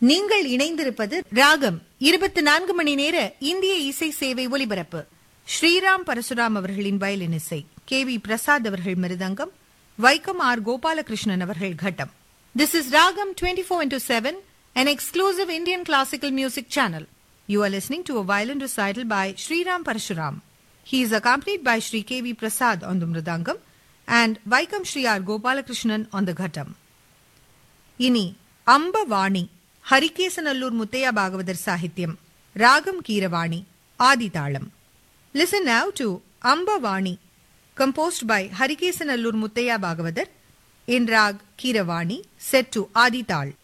நீங்கள் இணைந்திருப்பது ராகம் இருபத்தி நான்கு மணி நேர இந்திய இசை சேவை ஒலிபரப்பு ஸ்ரீராம் பரசுராம் அவர்களின் வயலின் இசை கே வி பிரசாத் அவர்கள் மிருதங்கம் வைக்கம் ஆர் கோபாலகிருஷ்ணன் அவர்கள் கட்டம் திஸ் இஸ் ராகம் twenty four into seven an exclusive Indian classical music channel. You are listening to a violin recital by Sriram Parashuram. He is accompanied by Sri K.V. Prasad on the Mridangam and Vaikam Sri R. Gopalakrishnan on the Ghatam. இனி அம்பவாணி ஹரிகேசநல்லூர் முத்தையா பாகவதர் சாகித்யம் ராகம் கீரவாணி ஆதிதாளம் listen now to Ambavani composed by Harikesanallur Muthiah Bhagavathar in ராக் Keeravani set to ஆதிதாள்